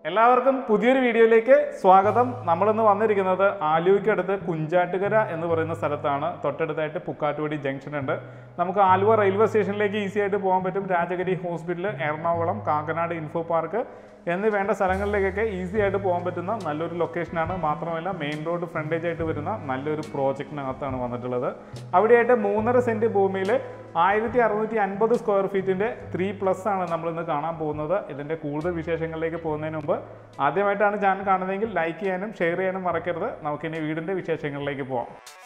എല്ലാവർക്കും പുതിയൊരു വീഡിയോയിലേക്ക് സ്വാഗതം നമ്മളിന്ന് വന്നിരിക്കുന്നത് ആലുവയ്ക്കടുത്ത് കുഞ്ചാട്ടുകര എന്ന് പറയുന്ന സ്ഥലത്താണ് തൊട്ടടുത്തായിട്ട് പുക്കാട്ടുപടി ജംഗ്ഷൻ ഉണ്ട് നമുക്ക് ആലുവ റെയിൽവേ സ്റ്റേഷനിലേക്ക് ഈസി ആയിട്ട് പോകാൻ പറ്റും Rajagiri hospital Ernakulam Kakkanad Infopark എന്നീ വേണ്ട സ്ഥലങ്ങളിലേക്കൊക്കെ ഈസി ആയിട്ട് പോകാൻ പറ്റുന്ന നല്ലൊരു ലൊക്കേഷനാണ് മാത്രമല്ല മെയിൻ റോഡ് ഫ്രണ്ടേജ് ആയിട്ട് വരുന്ന നല്ലൊരു പ്രോജക്റ്റിനകത്താണ് വന്നിട്ടുള്ളത് അവിടെയായിട്ട് മൂന്നര സെൻറ്റ് ഭൂമിയിൽ ആയിരത്തി അറുന്നൂറ്റി അൻപത് സ്ക്വയർ ഫീറ്റിൻ്റെ ത്രീ പ്ലസ് ആണ് നമ്മളിന്ന് കാണാൻ പോകുന്നത് ഇതിൻ്റെ കൂടുതൽ വിശേഷങ്ങളിലേക്ക് പോകുന്നതിന് മുമ്പ് ആദ്യമായിട്ടാണ് ചാനൽ കാണുന്നതെങ്കിൽ ലൈക്ക് ചെയ്യാനും ഷെയർ ചെയ്യാനും മറക്കരുത് നമുക്കിനി വീടിൻ്റെ വിശേഷങ്ങളിലേക്ക് പോകാം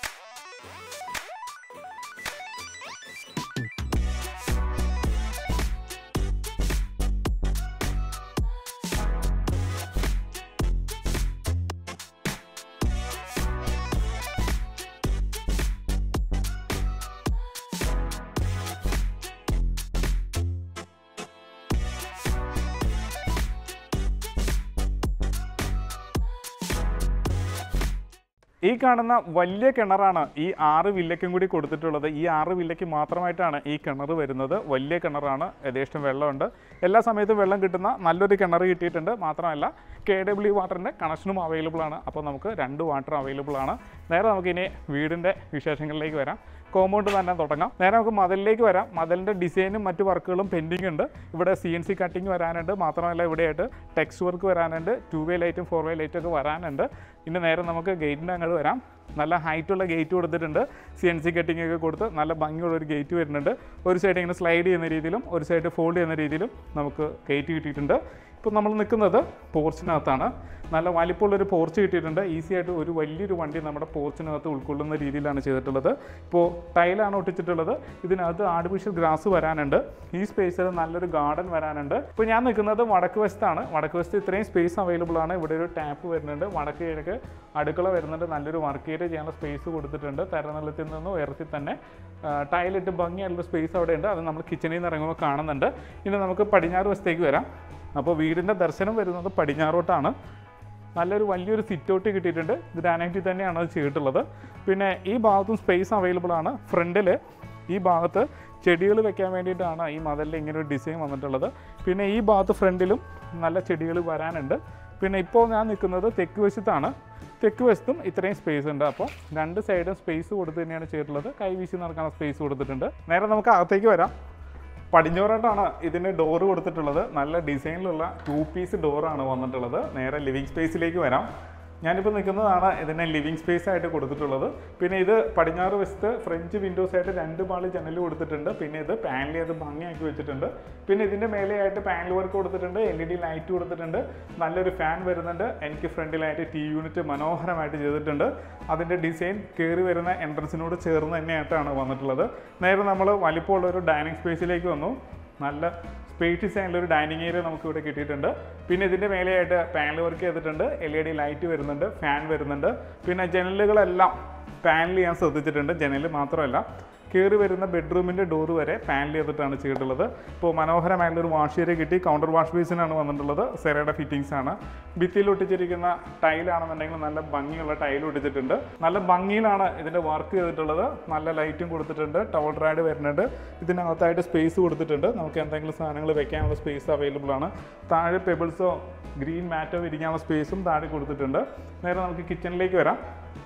ഈ കാണുന്ന വലിയ കിണറാണ് ഈ ആറ് വില്ലയ്ക്കും കൂടി കൊടുത്തിട്ടുള്ളത് ഈ ആറ് വില്ലയ്ക്ക് മാത്രമായിട്ടാണ് ഈ കിണർ വരുന്നത് വലിയ കിണറാണ് യഥേഷ്ടം വെള്ളമുണ്ട് എല്ലാ സമയത്തും വെള്ളം കിട്ടുന്ന നല്ലൊരു കിണർ കിട്ടിയിട്ടുണ്ട് മാത്രമല്ല കെ ഡബ്ല്യു വാട്ടറിൻ്റെ കണക്ഷനും അവൈലബിൾ ആണ് അപ്പോൾ നമുക്ക് രണ്ട് വാട്ടർ അവൈലബിൾ ആണ് നേരെ നമുക്കിനി വീടിൻ്റെ വിശേഷങ്ങളിലേക്ക് വരാം കോമ്പൗണ്ട് തന്നെ തുടങ്ങാം നേരെ നമുക്ക് മതിലിലേക്ക് വരാം മതിലിൻ്റെ ഡിസൈനും മറ്റു വർക്കുകളും പെൻഡിങ് ഉണ്ട് ഇവിടെ സി എൻ സി കട്ടിങ് വരാനുണ്ട് മാത്രമല്ല ഇവിടെയായിട്ട് ടെക്സ്റ്റ് വർക്ക് വരാനുണ്ട് ടു വേ ലൈറ്റും ഫോർ വേ ലൈറ്റും ഒക്കെ വരാനുണ്ട് ഇനി നേരെ നമുക്ക് ഗേറ്റിൻ്റെ അങ്ങോട്ട് വരാം നല്ല ഹൈറ്റുള്ള ഗേറ്റ് കൊടുത്തിട്ടുണ്ട് സി എൻ സി കട്ടിങ് ഒക്കെ കൊടുത്ത് നല്ല ഭംഗിയുള്ള ഒരു ഗേറ്റ് വരുന്നുണ്ട് ഒരു സൈഡ് ഇങ്ങനെ സ്ലൈഡ് ചെയ്യുന്ന രീതിയിലും ഒരു സൈഡ് ഫോൾഡ് ചെയ്യുന്ന രീതിയിലും നമുക്ക് ഗേറ്റ് കിട്ടിയിട്ടുണ്ട് ഇപ്പോൾ നമ്മൾ നിൽക്കുന്നത് പോർച്ചിനകത്താണ് നല്ല വലിപ്പമുള്ളൊരു പോർച്ച് കിട്ടിയിട്ടുണ്ട് ഈസി ആയിട്ട് ഒരു വലിയൊരു വണ്ടി നമ്മുടെ പോർച്ചിനകത്ത് ഉൾക്കൊള്ളുന്ന രീതിയിലാണ് ചെയ്തിട്ടുള്ളത് ഇപ്പോൾ ടൈലാണ് ഒട്ടിച്ചിട്ടുള്ളത് ഇതിനകത്ത് ആർട്ടിഫിഷ്യൽ ഗ്രാസ് വരാനുണ്ട് ഈ സ്പേസിൽ നല്ലൊരു ഗാർഡൻ വരാനുണ്ട് ഇപ്പോൾ ഞാൻ നിൽക്കുന്നത് വടക്ക് വശത്താണ് വടക്ക് വശത്ത് ഇത്രയും സ്പേസ് അവൈലബിൾ ആണ് ഇവിടെ ഒരു ടാപ്പ് വരുന്നുണ്ട് വടക്ക് കിഴക്ക് അടുക്കള വരുന്നുണ്ട് നല്ലൊരു വർക്ക് ഏരിയ ചെയ്യാനുള്ള സ്പേസ് കൊടുത്തിട്ടുണ്ട് തരനിലത്തിൽ നിന്ന് ഉയർത്തി തന്നെ ടൈലിട്ട് ഭംഗിയായിട്ടുള്ള സ്പേസ് അവിടെ ഉണ്ട് അത് നമ്മൾ കിച്ചണിൽ നിന്ന് ഇറങ്ങുമ്പോൾ കാണുന്നുണ്ട് ഇനി നമുക്ക് പടിഞ്ഞാറ് വശത്തേക്ക് വരാം അപ്പോൾ വീടിൻ്റെ ദർശനം വരുന്നത് പടിഞ്ഞാറോട്ടാണ് നല്ലൊരു വലിയൊരു സിറ്റ് ഔട്ട് കിട്ടിയിട്ടുണ്ട് ഗ്രാനൈറ്റിൽ തന്നെയാണ് അത് ചെയ്തിട്ടുള്ളത് പിന്നെ ഈ ഭാഗത്തും സ്പേസ് അവൈലബിൾ ആണ് ഫ്രണ്ടിൽ ഈ ഭാഗത്ത് ചെടികൾ വെക്കാൻ വേണ്ടിയിട്ടാണ് ഈ മതിലിൽ ഇങ്ങനെ ഒരു ഡിസൈൻ വന്നിട്ടുള്ളത് പിന്നെ ഈ ഭാഗത്ത് ഫ്രണ്ടിലും നല്ല ചെടികൾ വരാനുണ്ട് പിന്നെ ഇപ്പോൾ ഞാൻ നിൽക്കുന്നത് തെക്ക് വശത്താണ് തെക്ക് വശത്തും ഇത്രയും സ്പേസ് ഉണ്ട് അപ്പോൾ രണ്ട് സൈഡും സ്പേസ് കൊടുത്ത് തന്നെയാണ് ചെയ്തിട്ടുള്ളത് കൈവീശി നടക്കാനുള്ള സ്പേസ് കൊടുത്തിട്ടുണ്ട് നേരെ നമുക്ക് അകത്തേക്ക് വരാം പടിഞ്ഞോറായിട്ടാണ് ഇതിന് ഡോറ് കൊടുത്തിട്ടുള്ളത് നല്ല ഡിസൈനിലുള്ള ടു പീസ് ഡോറാണ് വന്നിട്ടുള്ളത് നേരെ ലിവിങ് സ്പേസിലേക്ക് വരാം ഞാനിപ്പോൾ നിൽക്കുന്നതാണ് ഇതിനെ ലിവിങ് സ്പേസ് ആയിട്ട് കൊടുത്തിട്ടുള്ളത് പിന്നെ ഇത് പടിഞ്ഞാറ് വശത്ത് ഫ്രഞ്ച് വിൻഡോസ് ആയിട്ട് രണ്ട് പാളി ജനൽ കൊടുത്തിട്ടുണ്ട് പിന്നെ ഇത് പാനൽ ചെയ്ത് ഭംഗിയാക്കി വെച്ചിട്ടുണ്ട് പിന്നെ ഇതിൻ്റെ മേലെയായിട്ട് പാനൽ വർക്ക് കൊടുത്തിട്ടുണ്ട് എൽ ഇ ഡി ലൈറ്റ് കൊടുത്തിട്ടുണ്ട് നല്ലൊരു ഫാൻ വരുന്നുണ്ട് എനിക്ക് ഫ്രണ്ടിലായിട്ട് ടി യൂണിറ്റ് മനോഹരമായിട്ട് ചെയ്തിട്ടുണ്ട് അതിൻ്റെ ഡിസൈൻ കയറി വരുന്ന എൻട്രൻസിനോട് ചേർന്ന് തന്നെയായിട്ടാണ് വന്നിട്ടുള്ളത് നേരെ നമ്മൾ വലിപ്പമുള്ള ഒരു ഡൈനിങ് സ്പേസിലേക്ക് വന്നു നല്ല സ്പേഷ്യസ് ആയിട്ടുള്ള ഒരു ഡൈനിങ് ഏരിയ നമുക്ക് ഇവിടെ കിട്ടിയിട്ടുണ്ട് പിന്നെ ഇതിൻ്റെ മേലെയായിട്ട് പാനൽ വർക്ക് ചെയ്തിട്ടുണ്ട് എൽ ഇ ഡി ലൈറ്റ് വരുന്നുണ്ട് ഫാൻ വരുന്നുണ്ട് പിന്നെ ജനലുകളെല്ലാം പാനൽ ചെയ്യാൻ ശ്രദ്ധിച്ചിട്ടുണ്ട് ജനൽ മാത്രമല്ല കയറി വരുന്ന ബെഡ്റൂമിൻ്റെ ഡോർ വരെ പാനൽ ചെയ്തിട്ടാണ് ചെയ്തിട്ടുള്ളത് ഇപ്പോൾ മനോഹരമായിട്ടുള്ള ഒരു വാഷ് ഏരിയ കിട്ടി കൗണ്ടർ വാഷ് ബേസിനാണ് വന്നിട്ടുള്ളത് സെറയുടെ ഫിറ്റിങ്സ് ആണ് ഭിത്തിയിൽ ഒട്ടിച്ചിരിക്കുന്ന ടൈലാണെന്നുണ്ടെങ്കിൽ നല്ല ഭംഗിയുള്ള ടൈൽ ഒട്ടിച്ചിട്ടുണ്ട് നല്ല ഭംഗിയിലാണ് ഇതിൻ്റെ വർക്ക് ചെയ്തിട്ടുള്ളത് നല്ല ലൈറ്റും കൊടുത്തിട്ടുണ്ട് ടവൽ റാഡ് വരുന്നുണ്ട് ഇതിനകത്തായിട്ട് സ്പേസ് കൊടുത്തിട്ടുണ്ട് നമുക്ക് എന്തെങ്കിലും സാധനങ്ങൾ വെക്കാനുള്ള സ്പേസ് അവൈലബിൾ ആണ് താഴെ പെബിൾസോ ഗ്രീൻ മാറ്റോ വിരിക്കാനുള്ള സ്പേസും താഴെ കൊടുത്തിട്ടുണ്ട് നേരെ നമുക്ക് കിച്ചണിലേക്ക് വരാം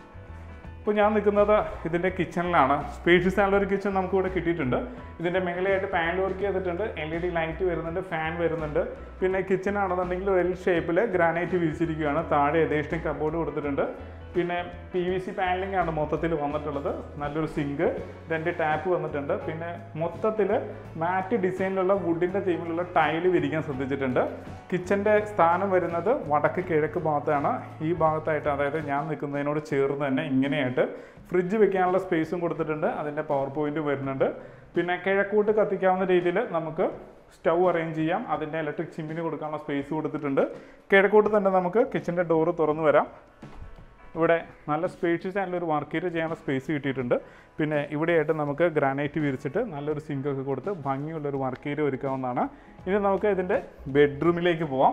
ഇപ്പോൾ ഞാൻ നിൽക്കുന്നത് ഇതിൻ്റെ കിച്ചണിലാണ് സ്പേഷ്യസ് ആയിട്ടുള്ള ഒരു കിച്ചൺ നമുക്ക് ഇവിടെ കിട്ടിയിട്ടുണ്ട് ഇതിൻ്റെ മേലെയായിട്ട് പാനൽ വർക്ക് ചെയ്തിട്ടുണ്ട് എൽ ഇ ഡി ലൈറ്റ് വരുന്നുണ്ട് ഫാൻ വരുന്നുണ്ട് പിന്നെ കിച്ചൺ ആണെന്നുണ്ടെങ്കിൽ ഒരു എൽ ഷേപ്പിൽ ഗ്രാനൈറ്റ് വീശിരിക്കുകയാണ് താഴെ യഥേഷ്ടം കബോർഡ് കൊടുത്തിട്ടുണ്ട് പിന്നെ പി വി സി പാനലിംഗ് ആണ് മൊത്തത്തിൽ വന്നിട്ടുള്ളത് നല്ലൊരു സിങ്ക് രണ്ട് ടാപ്പ് വന്നിട്ടുണ്ട് പിന്നെ മൊത്തത്തിൽ മാറ്റ് ഡിസൈനിലുള്ള വുഡിൻ്റെ തീമിലുള്ള ടൈല് വിരിക്കാൻ ശ്രദ്ധിച്ചിട്ടുണ്ട് കിച്ചൻ്റെ സ്ഥാനം വരുന്നത് വടക്ക് കിഴക്ക് ഭാഗത്താണ് ഈ ഭാഗത്തായിട്ട് അതായത് ഞാൻ നിൽക്കുന്നതിനോട് ചേർന്ന് തന്നെ ഇങ്ങനെയായിട്ട് ഫ്രിഡ്ജ് വെക്കാനുള്ള സ്പേസും കൊടുത്തിട്ടുണ്ട് അതിൻ്റെ പവർ പോയിന്റ് വരുന്നുണ്ട് പിന്നെ കിഴക്കൂട്ട് കത്തിക്കാവുന്ന രീതിയിൽ നമുക്ക് സ്റ്റൗ അറേഞ്ച് ചെയ്യാം അതിൻ്റെ ഇലക്ട്രിക് ചിമ്മിന് കൊടുക്കാനുള്ള സ്പേസ് കൊടുത്തിട്ടുണ്ട് കിഴക്കോട്ട് തന്നെ നമുക്ക് കിച്ചൻ്റെ ഡോറ് തുറന്നു വരാം ഇവിടെ നല്ല സ്പേഷ്യസ് ആയിട്ടുള്ള ഒരു വർക്ക് ഏരിയ ചെയ്യാനുള്ള സ്പേസ് കിട്ടിയിട്ടുണ്ട് പിന്നെ ഇവിടെയായിട്ട് നമുക്ക് ഗ്രാനൈറ്റ് വിരിച്ചിട്ട് നല്ലൊരു സിങ്കൊക്കെ കൊടുത്ത് ഭംഗിയുള്ള ഒരു വർക്ക് ഏരിയ ഒരുക്കാവുന്നതാണ് ഇനി നമുക്ക് ഇതിൻ്റെ ബെഡ്റൂമിലേക്ക് പോവാം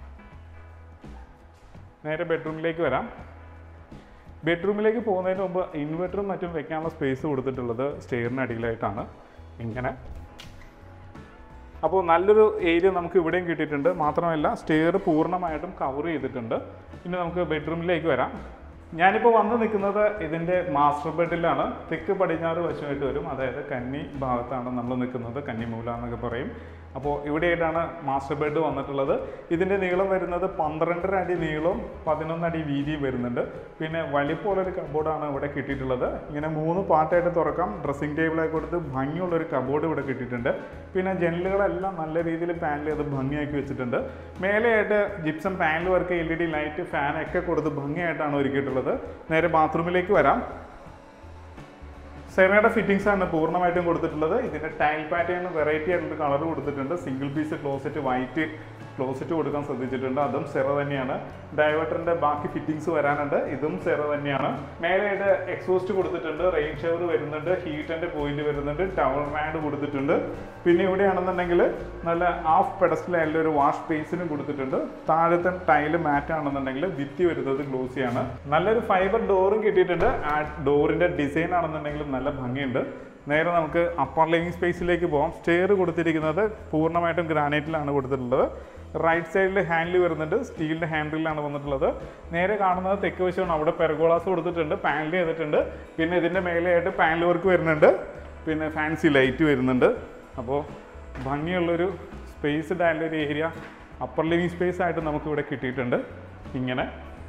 നേരെ ബെഡ്റൂമിലേക്ക് വരാം ബെഡ്റൂമിലേക്ക് പോകുന്നതിന് മുമ്പ് ഇൻവെർട്ടറും മറ്റും വെക്കാനുള്ള സ്പേസ് കൊടുത്തിട്ടുള്ളത് സ്റ്റെയറിന് അടിയിലായിട്ടാണ് ഇങ്ങനെ അപ്പോൾ നല്ലൊരു ഏരിയ നമുക്ക് ഇവിടെയും കിട്ടിയിട്ടുണ്ട് മാത്രമല്ല സ്റ്റെയർ പൂർണ്ണമായിട്ടും കവർ ചെയ്തിട്ടുണ്ട് ഇനി നമുക്ക് ബെഡ്റൂമിലേക്ക് വരാം ഞാനിപ്പോൾ വന്ന് നിൽക്കുന്നത് ഇതിൻ്റെ മാസ്റ്റർ ബെഡിലാണ് തെക്ക് പടിഞ്ഞാറ് വശമായിട്ട് വരും അതായത് കന്നി ഭാഗത്താണ് നമ്മൾ നിൽക്കുന്നത് കന്നിമൂല എന്നൊക്കെ പറയും അപ്പോൾ ഇവിടെയായിട്ടാണ് മാസ്റ്റർ ബെഡ് വന്നിട്ടുള്ളത് ഇതിൻ്റെ നീളം വരുന്നത് പന്ത്രണ്ടര അടി നീളവും പതിനൊന്ന് അടി വീതിയും വരുന്നുണ്ട് പിന്നെ വലിപ്പമുള്ളൊരു കബോർഡാണ് ഇവിടെ കിട്ടിയിട്ടുള്ളത് ഇങ്ങനെ മൂന്ന് പാർട്ടായിട്ട് തുറക്കാം ഡ്രസ്സിംഗ് ടേബിളൊക്കെ കൊടുത്ത് ഭംഗിയുള്ളൊരു കബോർഡ് ഇവിടെ കിട്ടിയിട്ടുണ്ട് പിന്നെ ജനലുകളെല്ലാം നല്ല രീതിയിൽ പാനൽ ചെയ്ത് ഭംഗിയാക്കി വെച്ചിട്ടുണ്ട് മേലെയായിട്ട് gypsum panel work L E D light ഫാനൊക്കെ കൊടുത്ത് ഭംഗിയായിട്ടാണ് ഒരുക്കിയിട്ടുള്ളത് നേരെ ബാത്റൂമിലേക്ക് വരാം സെറയുടെ ഫിറ്റിംഗ്സ് ആണ് പൂർണ്ണമായിട്ടും കൊടുത്തിട്ടുള്ളത് ഇതിന്റെ ടൈൽ പാറ്റേൺ വെറൈറ്റി ആയിട്ടുള്ള കളർ കൊടുത്തിട്ടുണ്ട് single piece closet white closet കൊടുക്കാൻ ശ്രദ്ധിച്ചിട്ടുണ്ട് അതും സെറ തന്നെയാണ് ഡൈവേർട്ടറിന്റെ ബാക്കി ഫിറ്റിംഗ്സ് വരാനുണ്ട് ഇതും സെറ തന്നെയാണ് മേലെയായിട്ട് എക്സോസ്റ്റ് കൊടുത്തിട്ടുണ്ട് റെയിൻ ഷവർ വരുന്നുണ്ട് ഹീറ്ററിന്റെ പോയിന്റ് വരുന്നുണ്ട് ടവർ മാഡ് കൊടുത്തിട്ടുണ്ട് പിന്നെ ഇവിടെയാണെന്നുണ്ടെങ്കിൽ നല്ല ഹാഫ് പെഡസ്റ്റൽ ആയിട്ടുള്ള ഒരു വാഷ് സ്പേസിനും കൊടുത്തിട്ടുണ്ട് താഴത്തെ ടൈല് മാറ്റ് ആണെന്നുണ്ടെങ്കിൽ ഭിത്തി വരുന്നത് ഗ്ലോസിയാണ് നല്ലൊരു ഫൈബർ ഡോറും കിട്ടിയിട്ടുണ്ട് ആ ഡോറിന്റെ ഡിസൈൻ ആണെന്നുണ്ടെങ്കിലും നല്ല ഭംഗിയുണ്ട് നേരെ നമുക്ക് അപ്പർ ലിവിംഗ് സ്പേസിലേക്ക് പോകാം സ്റ്റെയർ കൊടുത്തിരിക്കുന്നത് പൂർണ്ണമായിട്ടും ഗ്രാനൈറ്റിലാണ് കൊടുത്തിട്ടുള്ളത് റൈറ്റ് സൈഡിൽ ഹാൻഡിൽ വരുന്നുണ്ട് സ്റ്റീലിൻ്റെ ഹാൻഡിലാണ് വന്നിട്ടുള്ളത് നേരെ കാണുന്നത് തെക്ക് വശമാണ് അവിടെ പെർഗോളാസ് കൊടുത്തിട്ടുണ്ട് പാനൽ ചെയ്തിട്ടുണ്ട് പിന്നെ ഇതിൻ്റെ മേലെയായിട്ട് പാനൽ വർക്ക് വരുന്നുണ്ട് പിന്നെ ഫാൻസി ലൈറ്റ് വരുന്നുണ്ട് അപ്പോൾ ഭംഗിയുള്ളൊരു സ്പേസ്ഡ് ആയിട്ടുള്ള ഒരു ഏരിയ അപ്പർ ലിവിംഗ് സ്പേസ് ആയിട്ട് നമുക്ക് ഇവിടെ കിട്ടിയിട്ടുണ്ട് ഇങ്ങനെ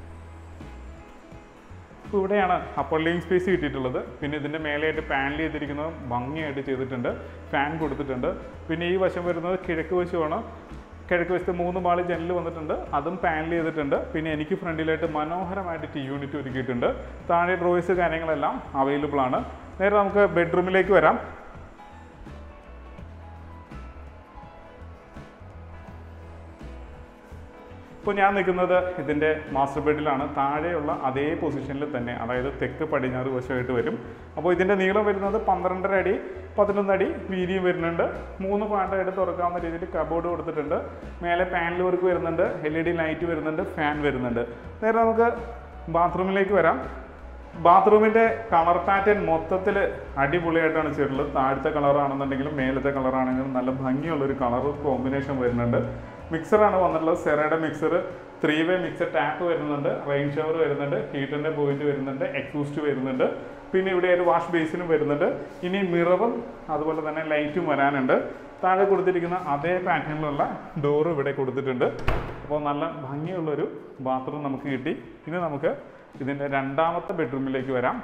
അപ്പോൾ ഇവിടെയാണ് അപ്പർ ലിവിംഗ് സ്പേസ് കിട്ടിയിട്ടുള്ളത് പിന്നെ ഇതിൻ്റെ മേലെയായിട്ട് പാനൽ ചെയ്തിരിക്കുന്നത് ഭംഗിയായിട്ട് ചെയ്തിട്ടുണ്ട് ഫാൻ കൊടുത്തിട്ടുണ്ട് പിന്നെ ഈ വശം വരുന്നത് കിഴക്ക് വശമാണ് കിഴക്ക് വശത്ത് മൂന്ന് മാളി ജനൽ വന്നിട്ടുണ്ട് അതും പാനൽ ചെയ്തിട്ടുണ്ട് പിന്നെ എനിക്ക് ഫ്രണ്ടിലായിട്ട് മനോഹരമായിട്ട് ടി യൂണിറ്റ് ഒരുക്കിയിട്ടുണ്ട് താഴെ ഡ്രോയ്സ് കാര്യങ്ങളെല്ലാം അവൈലബിൾ ആണ് നേരെ നമുക്ക് ബെഡ്റൂമിലേക്ക് വരാം ഇപ്പോൾ ഞാൻ നിൽക്കുന്നത് ഇതിൻ്റെ മാസ്റ്റർ ബെഡിലാണ് താഴെയുള്ള അതേ പൊസിഷനിൽ തന്നെ അതായത് തെക്ക് പടിഞ്ഞാറ് വശമായിട്ട് വരും അപ്പോൾ ഇതിൻ്റെ നീളം വരുന്നത് പന്ത്രണ്ടര അടി പതിനൊന്ന് അടി വീതിയും വരുന്നുണ്ട് മൂന്ന് പാട്ടായിട്ട് തുറക്കാവുന്ന രീതിയിൽ കബോർഡ് കൊടുത്തിട്ടുണ്ട് മേലെ പാനൽ വർക്ക് വരുന്നുണ്ട് എൽ ഇ ഡി ലൈറ്റ് വരുന്നുണ്ട് ഫാൻ വരുന്നുണ്ട് നേരെ നമുക്ക് ബാത്റൂമിലേക്ക് വരാം ബാത്റൂമിൻ്റെ കളർ പാറ്റേൺ മൊത്തത്തിൽ അടിപൊളിയായിട്ടാണ് ചെയ്തിട്ടുള്ളത് താഴത്തെ കളറാണെന്നുണ്ടെങ്കിലും മേലത്തെ കളറാണെങ്കിലും നല്ല ഭംഗിയുള്ള ഒരു കളർ കോമ്പിനേഷൻ വരുന്നുണ്ട് മിക്സറാണ് വന്നിട്ടുള്ളത് സെറയുടെ mixer three way mixer tap വരുന്നുണ്ട് റെയിൻ ഷവർ വരുന്നുണ്ട് ഹീറ്ററിൻ്റെ പോയിന്റ് വരുന്നുണ്ട് എക്സൂസ്റ്റ് വരുന്നുണ്ട് പിന്നെ ഇവിടെ ഒരു വാഷ് ബേസിനും വരുന്നുണ്ട് ഇനി മിററും അതുപോലെ തന്നെ ലൈറ്റും വരാനുണ്ട് താഴെ കൊടുത്തിരിക്കുന്ന അതേ പാറ്റേണിലുള്ള ഡോറ് ഇവിടെ കൊടുത്തിട്ടുണ്ട് അപ്പോൾ നല്ല ഭംഗിയുള്ളൊരു ബാത്റൂം നമുക്ക് കിട്ടി ഇനി നമുക്ക് ഇതിൻ്റെ രണ്ടാമത്തെ ബെഡ്റൂമിലേക്ക് വരാം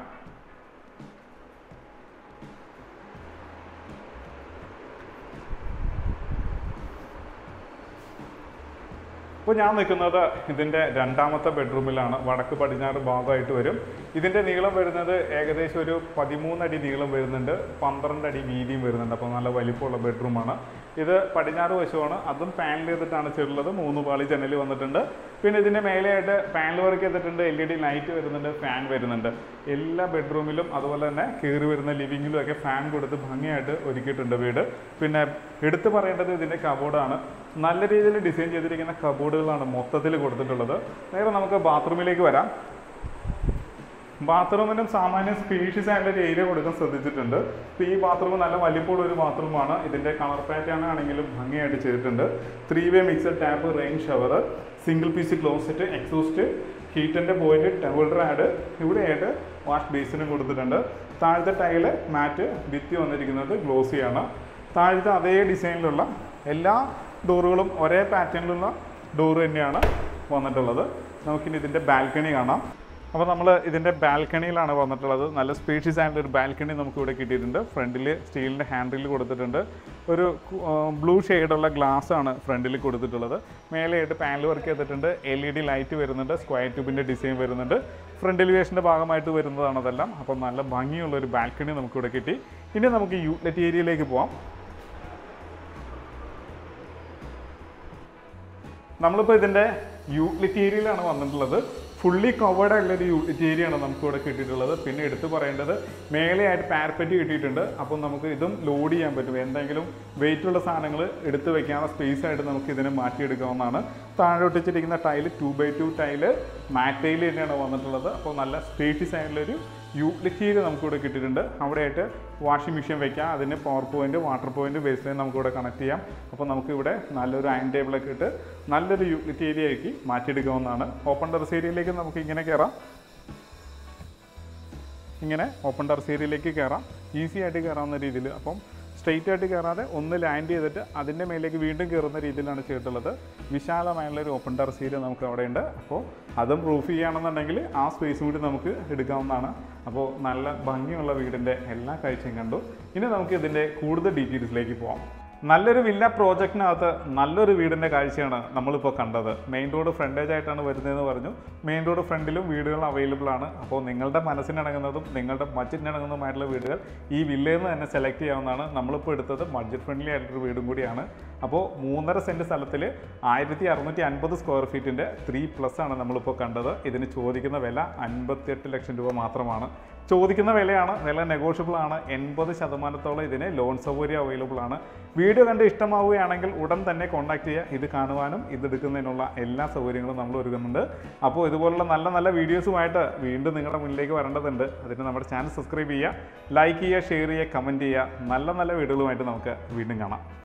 ഇപ്പോൾ ഞാൻ നിൽക്കുന്നത് ഇതിൻ്റെ രണ്ടാമത്തെ ബെഡ്റൂമിലാണ് വടക്ക് പടിഞ്ഞാറ് ഭാഗമായിട്ട് വരും ഇതിൻ്റെ നീളം വരുന്നത് ഏകദേശം ഒരു പതിമൂന്നടി നീളം വരുന്നുണ്ട് പന്ത്രണ്ട് അടി വീതിയും വരുന്നുണ്ട് അപ്പോൾ നല്ല വലിപ്പമുള്ള ബെഡ്റൂമാണ് ഇത് പടിഞ്ഞാറ് വശമാണ് അതും പാനൽ ചെയ്തിട്ടാണ് ചെയ്തിട്ടുള്ളത് മൂന്ന് പാളി ജനൽ വന്നിട്ടുണ്ട് പിന്നെ ഇതിൻ്റെ മേലെയായിട്ട് പാനൽ വർക്ക് ചെയ്തിട്ടുണ്ട് എൽ ഇ ഡി ലൈറ്റ് വരുന്നുണ്ട് ഫാൻ വരുന്നുണ്ട് എല്ലാ ബെഡ്റൂമിലും അതുപോലെ തന്നെ കയറി വരുന്ന ലിവിങ്ങിലും ഒക്കെ ഫാൻ കൊടുത്ത് ഭംഗിയായിട്ട് ഒരുക്കിയിട്ടുണ്ട് വീട് പിന്നെ എടുത്തു പറയേണ്ടത് ഇതിൻ്റെ കബോർഡാണ് നല്ല രീതിയിൽ ഡിസൈൻ ചെയ്തിരിക്കുന്ന കബോർഡുകളാണ് മൊത്തത്തിൽ കൊടുത്തിട്ടുള്ളത് നേരെ നമുക്ക് ബാത്റൂമിലേക്ക് വരാം ബാത്റൂമിനും സാമാന്യം സ്പീഷ്യസ് ആയിട്ടുള്ള ഒരു ഏരിയ കൊടുക്കാൻ ശ്രദ്ധിച്ചിട്ടുണ്ട് ഇപ്പോൾ ഈ ബാത്റൂം നല്ല വലിപ്പമുള്ള ഒരു ബാത്റൂമാണ് ഇതിൻ്റെ കളർ പാറ്റേൺ ആണെങ്കിലും ഭംഗിയായിട്ട് ചെയ്തിട്ടുണ്ട് three way mixer tap rain shower single piece closet exhaust ഹീറ്ററിൻ്റെ പോയിന്റ് ടവൽ റാഡ് ഇവിടെയായിട്ട് വാഷ് ബേസിനും കൊടുത്തിട്ടുണ്ട് താഴത്തെ ടൈല് മാറ്റ് ഭിത്തി വന്നിരിക്കുന്നത് ഗ്ലോസിയാണ് താഴത്തെ അതേ ഡിസൈനിലുള്ള എല്ലാ ഡോറുകളും ഒരേ പാറ്റേണിലുള്ള ഡോർ തന്നെയാണ് വന്നിട്ടുള്ളത് നമുക്കിനി ഇതിൻ്റെ ബാൽക്കണി കാണാം അപ്പോൾ നമ്മൾ ഇതിൻ്റെ ബാൽക്കണിയിലാണ് വന്നിട്ടുള്ളത് നല്ല സ്പേഷ്യസ് ആയിട്ടുള്ള ഒരു ബാൽക്കണി നമുക്ക് ഇവിടെ കിട്ടിയിട്ടുണ്ട് ഫ്രണ്ടിൽ സ്റ്റീലിൻ്റെ ഹാൻഡിൽ കൊടുത്തിട്ടുണ്ട് ഒരു ബ്ലൂ ഷെയ്ഡുള്ള ഗ്ലാസ് ആണ് ഫ്രണ്ടിൽ കൊടുത്തിട്ടുള്ളത് മേലെയായിട്ട് പാനൽ വർക്ക് ചെയ്തിട്ടുണ്ട് എൽ ഇ ഡി ലൈറ്റ് വരുന്നുണ്ട് സ്ക്വയർ ട്യൂബിൻ്റെ ഡിസൈൻ വരുന്നുണ്ട് ഫ്രണ്ട് എലിവേഷൻ്റെ ഭാഗമായിട്ട് വരുന്നതാണ് അതെല്ലാം അപ്പം നല്ല ഭംഗിയുള്ള ഒരു ബാൽക്കണി നമുക്കിവിടെ കിട്ടി ഇനി നമുക്ക് യൂട്ട്ലെറ്റ് ഏരിയയിലേക്ക് പോവാം നമ്മളിപ്പോൾ ഇതിൻ്റെ യൂട്ടിലിറ്റി ഏരിയയിലാണ് വന്നിട്ടുള്ളത് ഫുള്ളി കവേർഡ് ആയിട്ടുള്ള ഒരു യൂട്ടിലിറ്റി ഏരിയ ആണ് നമുക്ക് ഇവിടെ കിട്ടിയിട്ടുള്ളത് പിന്നെ എടുത്തു പറയേണ്ടത് മേലെയായിട്ട് പാരപ്പറ്റ് കിട്ടിയിട്ടുണ്ട് അപ്പം നമുക്ക് ഇതും ലോഡ് ചെയ്യാൻ പറ്റും എന്തെങ്കിലും വെയിറ്റ് ഉള്ള സാധനങ്ങൾ എടുത്ത് വെക്കാനുള്ള സ്പേസ് ആയിട്ട് നമുക്ക് ഇതിനെ മാറ്റിയെടുക്കാവുന്നതാണ് താഴെ ഒട്ടിച്ചിരിക്കുന്ന tile two by two tile മാറ്റയിൽ തന്നെയാണ് വന്നിട്ടുള്ളത് അപ്പോൾ നല്ല സ്പേഷ്യസ് ആയിട്ടുള്ളൊരു യൂട്ടിലിറ്റിയിൽ നമുക്കിവിടെ കിട്ടിയിട്ടുണ്ട് അവിടെയായിട്ട് വാഷിംഗ് മെഷീൻ വെക്കാം അതിന് power point water point base line നമുക്കിവിടെ കണക്ട് ചെയ്യാം അപ്പോൾ നമുക്കിവിടെ നല്ലൊരു അയൺ ടേബിളൊക്കെ ഇട്ട് നല്ലൊരു യൂട്ടിലിറ്റി ഏരിയയാക്കി മാറ്റിയെടുക്കാവുന്നതാണ് ഓപ്പൺ ടെറസ് ഏരിയയിലേക്ക് നമുക്ക് ഇങ്ങനെ കയറാം ഇങ്ങനെ ഓപ്പൺ ടെറസ് ഏരിയയിലേക്ക് കയറാം ഈസി ആയിട്ട് കയറാവുന്ന രീതിയിൽ അപ്പം സ്ട്രെയിറ്റ് ആയിട്ട് കയറാതെ ഒന്ന് ലാൻഡ് ചെയ്തിട്ട് അതിൻ്റെ മേലേക്ക് വീണ്ടും കയറുന്ന രീതിയിലാണ് ചെയ്തിട്ടുള്ളത് വിശാലമായുള്ള ഒരു ഓപ്പൺ ടെറസ് ഏരിയ നമുക്ക് അവിടെ ഉണ്ട് അപ്പോൾ അതും പ്രൂഫ് ചെയ്യുകയാണെന്നുണ്ടെങ്കിൽ ആ സ്പേസും കൂടി നമുക്ക് എടുക്കാവുന്നതാണ് അപ്പോൾ നല്ല ഭംഗിയുള്ള വീടിൻ്റെ എല്ലാ കാഴ്ചയും കണ്ടു ഇനി നമുക്ക് ഇതിൻ്റെ കൂടുതൽ ഡീറ്റെയിൽസിലേക്ക് പോകാം നല്ലൊരു വില്ല പ്രോജക്റ്റിനകത്ത് നല്ലൊരു വീടിൻ്റെ കാഴ്ചയാണ് നമ്മളിപ്പോൾ കണ്ടത് മെയിൻ റോഡ് ഫ്രണ്ടേജ് ആയിട്ടാണ് വരുന്നതെന്ന് പറഞ്ഞു മെയിൻ റോഡ് ഫ്രണ്ടിലും വീടുകൾ അവൈലബിൾ ആണ് അപ്പോൾ നിങ്ങളുടെ മനസ്സിനിണങ്ങുന്നതും നിങ്ങളുടെ ബഡ്ജറ്റിനിണങ്ങുന്നതുമായിട്ടുള്ള വീടുകൾ ഈ വില്ലയിൽ നിന്ന് തന്നെ സെലക്ട് ചെയ്യാവുന്നതാണ് നമ്മളിപ്പോൾ എടുത്തത് ബഡ്ജറ്റ് ഫ്രണ്ട്ലി ആയിട്ടൊരു വീടും കൂടിയാണ് അപ്പോൾ മൂന്നര സെൻറ്റ് സ്ഥലത്തിൽ ആയിരത്തി അറുന്നൂറ്റി അൻപത് സ്ക്വയർ ഫീറ്റിൻ്റെ ത്രീ പ്ലസ് ആണ് നമ്മളിപ്പോൾ കണ്ടത് ഇതിന് ചോദിക്കുന്ന വില അൻപത്തിയെട്ട് ലക്ഷം രൂപ മാത്രമാണ് ചോദിക്കുന്ന വിലയാണ് വില നെഗോഷ്യബിൾ ആണ് എൺപത് ശതമാനത്തോളം ഇതിന് ലോൺ സൗകര്യം അവൈലബിൾ ആണ് വീഡിയോ കണ്ട് ഇഷ്ടമാവുകയാണെങ്കിൽ ഉടൻ തന്നെ കോൺടാക്ട് ചെയ്യുക ഇത് കാണുവാനും ഇത് എടുക്കുന്നതിനുള്ള എല്ലാ സൗകര്യങ്ങളും നമ്മൾ ഒരുക്കുന്നുണ്ട് അപ്പോൾ ഇതുപോലുള്ള നല്ല നല്ല വീഡിയോസുമായിട്ട് വീണ്ടും നിങ്ങളുടെ മുന്നിലേക്ക് വരേണ്ടതുണ്ട് അതിന് നമ്മുടെ ചാനൽ സബ്സ്ക്രൈബ് ചെയ്യുക ലൈക്ക് ചെയ്യുക ഷെയർ ചെയ്യുക കമൻറ്റ് ചെയ്യുക നല്ല നല്ല വീഡിയോകളുമായിട്ട് നമുക്ക് വീണ്ടും കാണാം